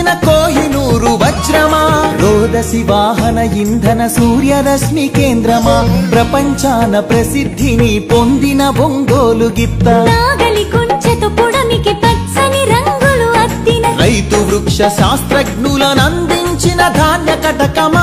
కోహినూరు వజ్రమా రోదసి వాహన ఇంధన సూర్యరశ్మి కేంద్రమా ప్రపంచాన ప్రసిద్ధిని పొందిన ఒంగోలు గిత్త నాగలి కుంచెతో పొడమికి పచ్చని రంగులు అద్దిన రైతు వృక్ష శాస్త్రజ్ఞులను అందించిన ధాన్య కటకమా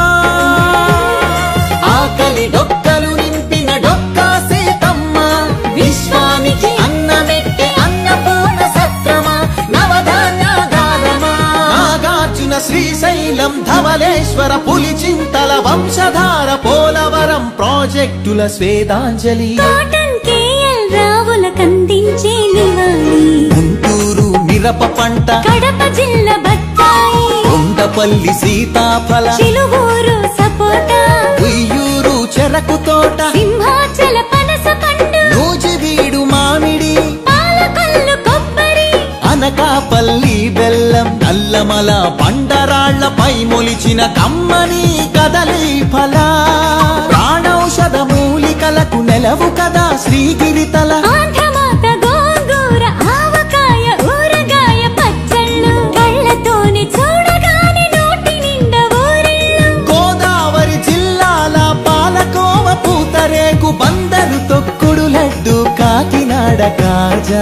ఆకలి డొక్కలు నింపిన డొక్కా సీతమ్మ విశ్వానికి అన్నమెట్టే అన్నపూర్ణ సత్రమా నవధాన్యాగారమా నాగార్జున శ్రీశైలం ధవలేశ్వర పులిచింతల వంశధార పోలవరం ప్రాజెక్టుల స్వేదాంజలి కాటన్ కేఎల్ రావుల కందించే నివాళి గుంటూరు మిరప పంట కడప జిల్లా బత్తాయి కొండపల్లి సీతాఫల చిలుగూరు సపోటా ఉయ్యూరు చెరకు తోట సింహాచల పనస పండు నూజివీడు మామిడి పాలకొల్లు కొబ్బరి అనకాపల్లి బెల్లం నల్లమల బండరాళ్లపై మొలిచిన కమ్మని కదలి ఫల ప్రాణౌషధ మూలికలకు నెలవు కదా శ్రీగిరితల ఆంధ్రమాత గోంగూర ఆవకాయ ఊరగాయ పచ్చళ్ళు కళ్ళతోనే చూడగానే నోటి నిండా ఊరిళ్ళు గోదావరి జిల్లాల పాలకోవ పూతరేకు బందరు తొక్కుడు లడ్డు కాకినాడ కాజా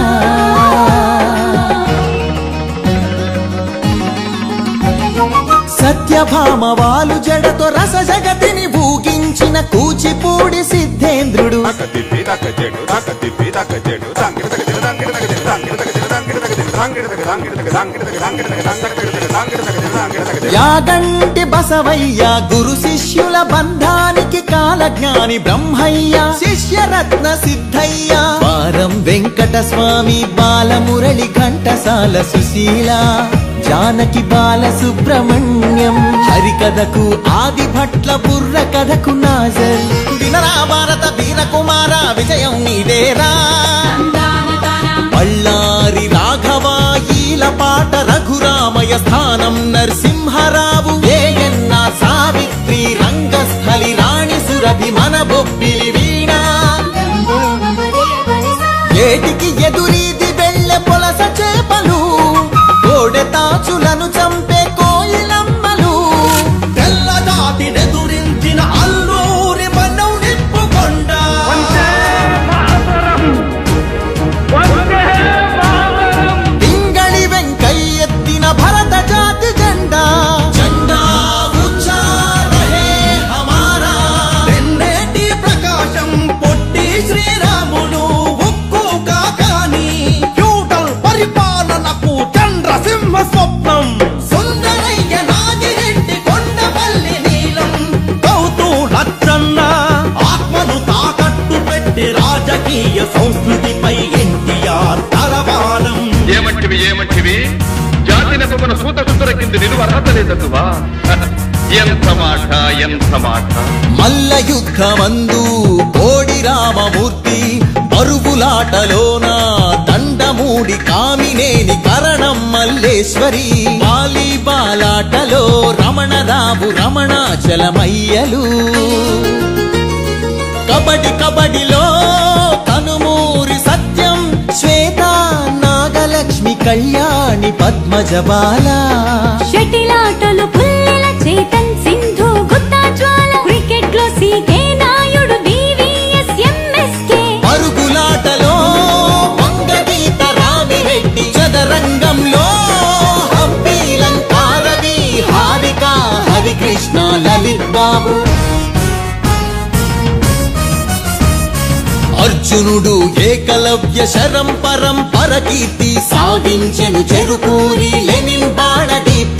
సత్యభామ వాలు జడతో రస జగతిని ఊగించిన కూచిపూడి సిద్ధేంద్రుడు తాకతిప్పి తాకచెడు తాకతిప్పి తాకచెడు తాంగిడ తగదిడ తాంగిడ తగదిడ తాంగిడ తగదిడ తాంగిడ తగదిడ తాంగిడ తగదిడ తాంగిడ తగదిడ తాంగిడ తగదిడ తాంగిడ తగదిడ తాంగిడ తగదిడ తాంగిడ తగదిడ యాగంటి బసవయ్య గురు శిష్యుల బంధానికి కాలజ్ఞాని బ్రహ్మయ్య శిష్యరత్న సిద్ధయ్య వారం వెంకట స్వామి బాలమురళి ఘంటసాల సుశీల జానకి బాల సుబ్రహ్మణ్యం హరికథకు ఆది భట్ల బుర్ర కథకు నాజర్ వినరా భారత వీర కుమార విజయం నీదేరా బళ్ళారి రాఘవాయీల పాట రఘురామయ స్థానం నరసింహరావు ఏయన్న సావిత్రి రంగస్థలి రాణి సురభి మన బొబ్బిలి వీణ ఏటికి ఎదురీది వెళ్ళె పొలస చేపలు కోడె తాచులను చంపే కోయిలమ్మలు తెల్లదాటినెదురించిన అల్లూరి మనం నిప్పుకొండ పింగళి వెంకయ్యెత్తిన భరత జాతి జెండా జెండా ఊంచా రహే హమారా తెన్నేటి ప్రకాశం పొట్టి శ్రీరాములు ఉక్కు కాకాని ఫ్యూడల్ పరిపాలనకు చంద్రసింహ స్వప్నం సుందరయ్య నాగిరెడ్డి కొండపల్లి నీలం గౌతు లచ్చన్న ఆత్మను తాకట్టు పెట్టి రాజకీయ సంస్కృతిపై ఎన్టీఆర్ తలవానం ఏమంటివి ఏమంటివి జాతి నెపమున సూత సుతుర కింద నిలువ అర్హత లేదదువా ఎంత మాట ఎంత మాట మల్ల యుద్ధమందు కోడి రామమూర్తి పరుగులాటలోన దండమూడి కామినేని కరణం మల్లేశ్వరి వాలీబాలాటలో రమణరావు రమణాచలమయ్యలు కబడి కబడిలో కనుమూరి సత్యం శ్వేత నాగలక్ష్మి కళ్యాణి పద్మజబాల షటిలాటలు పుల్లెల చేతన్ సింధు గుత్తా జ్వాల క్రికెట్ లో సీకే నాయుడు వివిఎస్ ఎంఎస్కే పరుగులాటలో వంగగీత రామిరెడ్డి చదరంగంలో హంపీలంకారవి హారిక హరికృష్ణ లలిత్ బాబు అర్జునుడు ఏకలవ్య శరం పరం పరకీర్తి సాధించెను చెరుకూరి లెనిన్ బాణ దీప్తి